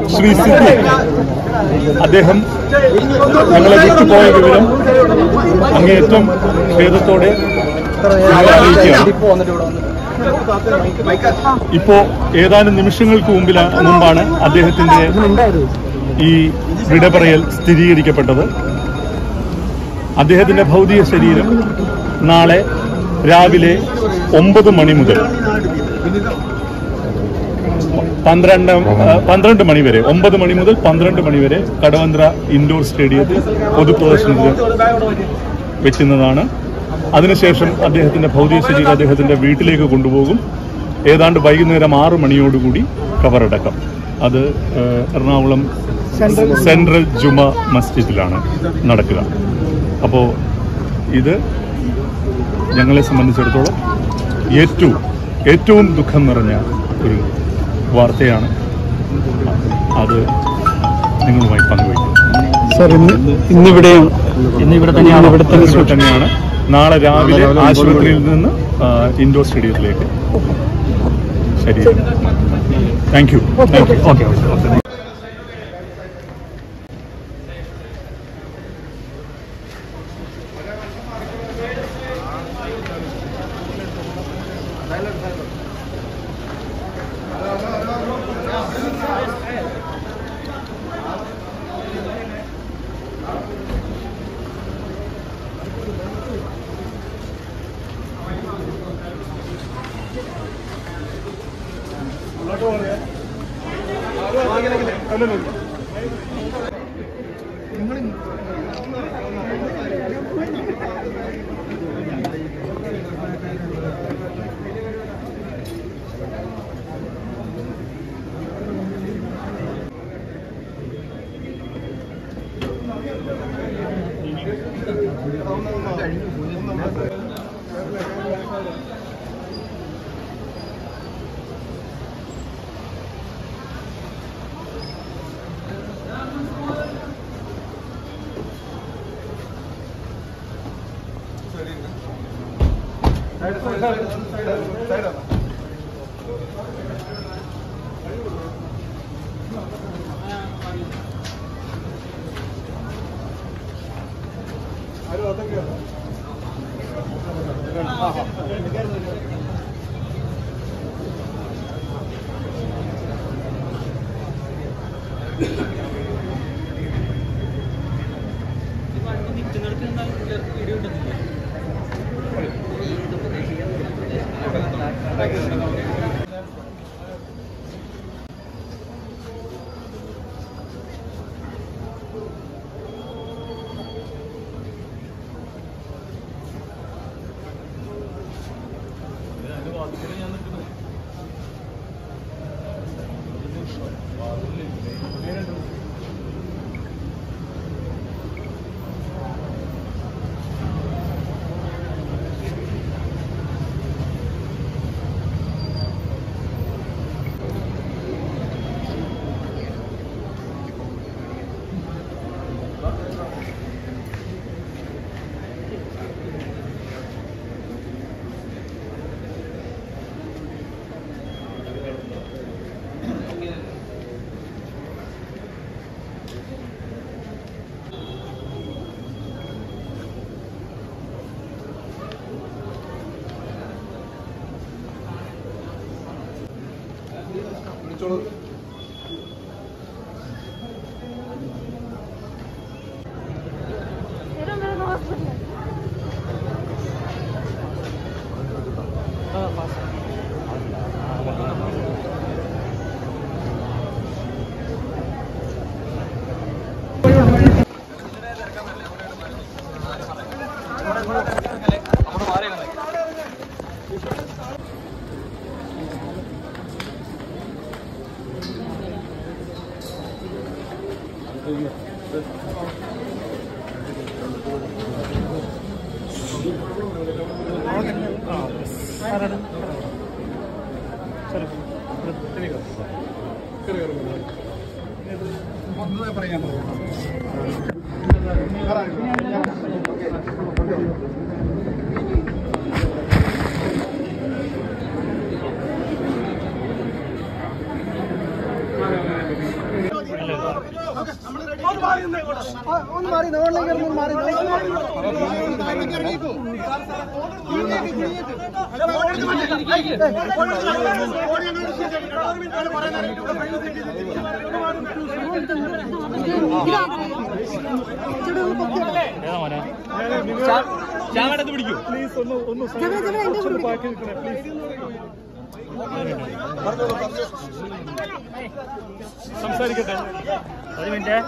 ശ്രീ സിദ്ധി അദ്ദേഹം ഞങ്ങളെ വിട്ടുപോയ വിവരം അങ്ങേയറ്റം ഖേദത്തോടെ ഞങ്ങളെ അറിയിക്കുകയാണ് ഇപ്പോ ഏതാനും നിമിഷങ്ങൾക്ക് മുമ്പില മുമ്പാണ് അദ്ദേഹത്തിന്റെ ഈ വിടപറയൽ സ്ഥിരീകരിക്കപ്പെട്ടത് അദ്ദേഹത്തിന്റെ ഭൗതിക ശരീരം നാളെ രാവിലെ ഒമ്പത് മണി മുതൽ പന്ത്രണ്ട് ആ, പന്ത്രണ്ട് മണി വരെ ഒമ്പത് മണി മുതൽ പന്ത്രണ്ട് മണി വരെ കടവന്ത്ര ഇൻഡോർ സ്റ്റേഡിയത്തിൽ പൊതുപ്രദർശനത്തിന് വെക്കുന്നതാണ് അതിനുശേഷം അദ്ദേഹത്തിന്റെ ഭൗതിക ശരീരം അദ്ദേഹത്തിന്റെ വീട്ടിലേക്ക് കൊണ്ടുപോകും ഏതാണ്ട് വൈകുന്നേരം ആറ് മണിയോടുകൂടി കവറടക്കം അത് ആ, എറണാകുളം സെൻട്രൽ ജുമ മസ്ജിദിലാണ് നടക്കുക അപ്പോൾ ഇത് ഞങ്ങളെ സംബന്ധിച്ചിടത്തോളം ഏറ്റവും ഏറ്റവും ദുഃഖം നിറഞ്ഞ ഒരു വാർത്തയാണ് അത് നിങ്ങളുമായി പങ്കുവയ്ക്കും സാർ ഇന്ന് ഇന്നിവിടെയാണ് ഇന്നിവിടെ തന്നെയാണ് ഇവിടെ തന്നെ തന്നെയാണ് നാളെ രാവിലെ ആശുപത്രിയിൽ നിന്ന് ആ, ഇൻഡോർ സ്റ്റേഡിയത്തിലേക്ക് ശരി thank you thank you okay okay ഒന്ന് മാറി നോളിലേക്ക് ഒന്ന് മാറി പ്ലീസ് ഒന്ന് ഒന്ന് ബാക്കി നിൽക്കണേ പ്ലീസ് സംസാരിക്കട്ടെ ഒരു മിനിറ്റ്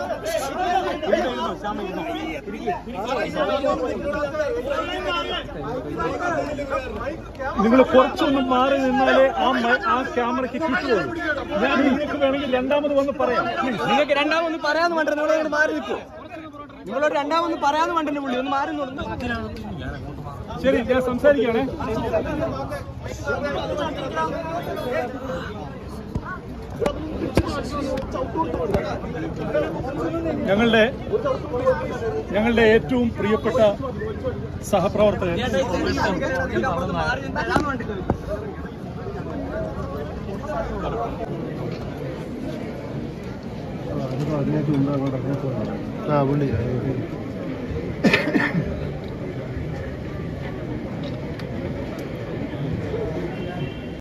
നിങ്ങൾ കുറച്ചൊന്ന് മാറി നിന്നാലേ ആ മ- ആ ക്യാമറയ്ക്ക് കിട്ടുള്ളൂ ഞാൻ നിങ്ങൾക്ക് വേണമെങ്കിൽ രണ്ടാമത് വന്ന് പറയാം പ്ലീസ് നിങ്ങൾക്ക് രണ്ടാമൊന്ന് പറയാന്ന് വേണ്ട നിങ്ങൾ മാറി നിൽക്കൂ നിങ്ങളോട് രണ്ടാമൊന്ന് പറയാന്ന് വേണ്ട പുള്ളി ഒന്ന് മാറി നിന്നു ശരി ഞാൻ സംസാരിക്കുകയാണേ ഞങ്ങളുടെ ഞങ്ങളുടെ ഏറ്റവും പ്രിയപ്പെട്ട സഹപ്രവർത്തകൻ ആ പുള്ളി